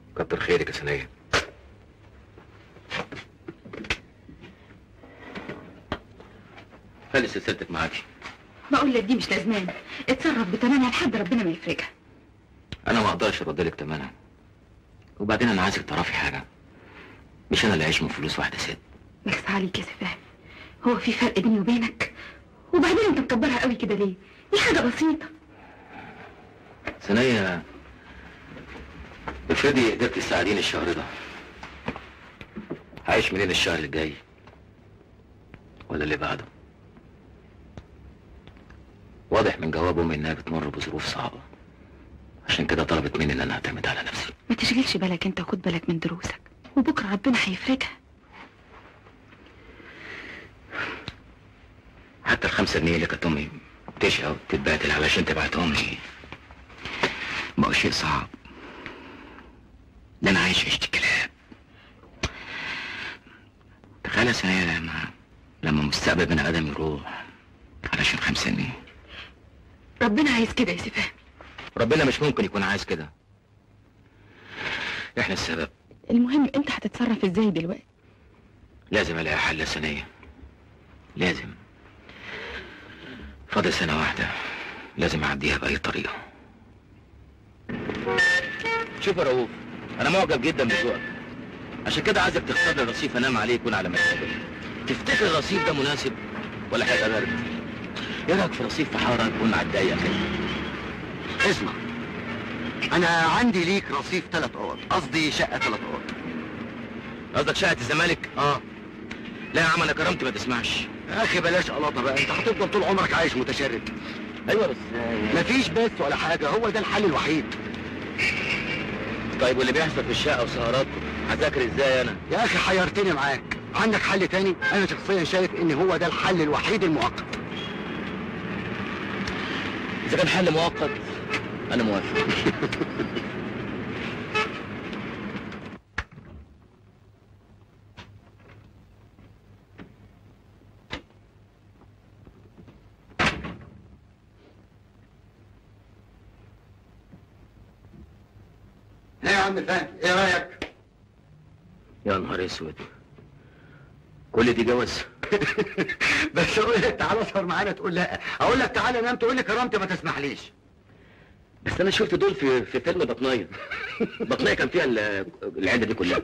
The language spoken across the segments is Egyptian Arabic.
كتر خيرك يا ثانيه خلي سلسلتك معاكي بقول لك دي مش لازمان اتصرف بتمنها لحد ربنا ما يفرجها انا ما اقدرش ارد لك تمنها وبعدين انا عايزك تعرفي حاجه مش انا اللي عايش من فلوس واحده ست بس عليك يا سفاهي هو في فرق بيني وبينك وبعدين انت مكبرها قوي كده ليه دي حاجه بسيطه ثانية افرضي قدرت تساعديني الشهر ده عايش منين الشهر الجاي ولا اللي بعده واضح من جواب امي انها بتمر بظروف صعبة عشان كده طلبت مني ان انا اعتمد على نفسي ما تشغلش بالك انت وخد بالك من دروسك وبكره ربنا هيفرجها حتى الخمسة جنيه اللي كانت امي بتشقى وتتبهدل علشان تبعتهم لي بقوا شيء صعب ده انا عايش عيشة كلاب تخيل يا سنية لما لما مستقبل بني ادم يروح علشان خمسة جنيه ربنا عايز كده يا سفاهي ربنا مش ممكن يكون عايز كده احنا السبب المهم انت هتتصرف ازاي دلوقتي لازم الاقي حل سنية لازم فاضل سنة واحدة لازم اعديها بأي طريقة شوف يا رؤوف انا معجب جدا بذوقك عشان كده عايزك تختار لي رصيف انام عليه يكون على مكتبي تفتكر الرصيف ده مناسب ولا هيبقى برد ايه رايك في رصيف في حاره يكون على الضيق كده اسمع انا عندي ليك رصيف ثلاث اوض قصدي شقه ثلاث اوض قصدك شقه الزمالك اه لا يا عم انا كرمتي ما تسمعش يا اخي بلاش قلاطه بقى انت هتفضل طول عمرك عايش متشرد ايوه بس مفيش بس ولا حاجه هو ده الحل الوحيد طيب واللي بيحصل في الشقه وسهراتكم هذاكر ازاي انا يا اخي حيرتني معاك عندك حل تاني انا شخصيا شايف ان هو ده الحل الوحيد المؤقت اذا كان حل مؤقت انا موافق ايه يا عم فهمي ايه رايك يا نهار اسود كل دي جواز بس اقول لك تعالى اسهر معانا تقول لا اقول لك تعالى نام تقول لي كرامتي ما تسمحليش بس انا شفت دول في في فيلم بطنيه بطنيه كان فيها ال- العده دي كلها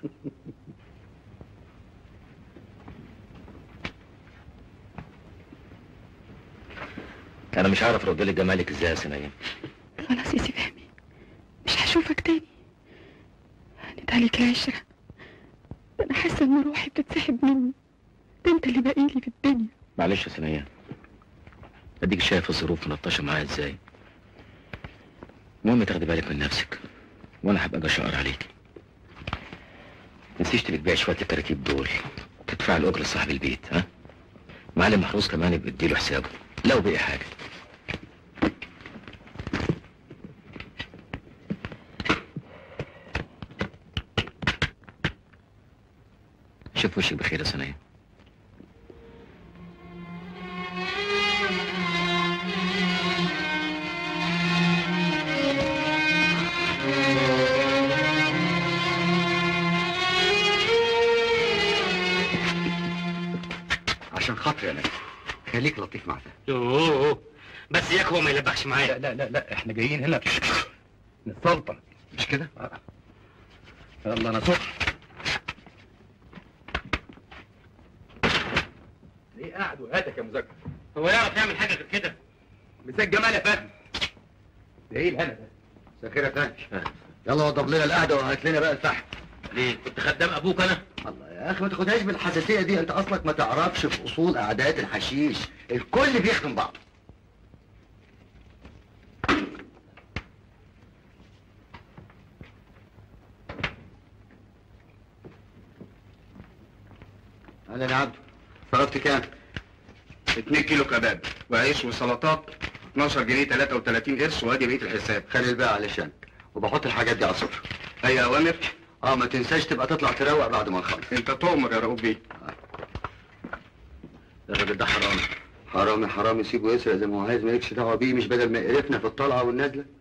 انا مش عارف ارد لك جمالك ازاي يا سنيه خلاص يا سي فهمي مش هشوفك تاني هانت عليك العشرة ده انا حاسة ان روحي بتتسحب مني ده انت اللي باقيلي في الدنيا معلش يا سنيه اديك شايف الظروف ملطشه معايا ازاي المهم تاخدي بالك من نفسك وانا هبقى اجي اشقر عليك نسيش تبقى تبيع شويه الكراكيب دول تدفع الاجره لصاحب البيت ها معلم محروس كمان يبقى اديله حسابه لو بقي حاجه شوف وشك بخير يا سنيه عشان خاطري يا نجم خليك لطيف مع فهمي يوه بس ياك هو ما يلبخش معايا لا لا لا احنا جايين هنا نتسلطن مش كده؟ يلا انا سخن ليه قاعد وهاتك يا مذكر هو يعرف يعمل حاجه غير كده مساك جمال يا فهمي ده ايه الهنا ده ساخرة تاني يلا وضب لنا القعده وهات لنا بقى الفحم ليه كنت خدام ابوك انا الله يا اخي ما تاخدهاش بالحساسيه دي انت اصلك ما تعرفش في اصول اعداد الحشيش الكل بيخدم بعض اهلا يا عبدو صرفت كام 2 كيلو كباب وعيش وسلطات 12 جنيه 33 قرش وادي بقيه الحساب خلي الباقي علشانك وبحط الحاجات دي على السفره اي اوامر اه ما تنساش تبقى تطلع تروق بعد ما نخلص انت تؤمر يا رؤوف بيه ده الراجل ده حرامي حرامي حرامي سيبه يسرق زي ما هو عايز مالكش دعوه بيه مش بدل ما يقرفنا في الطلعه والنازله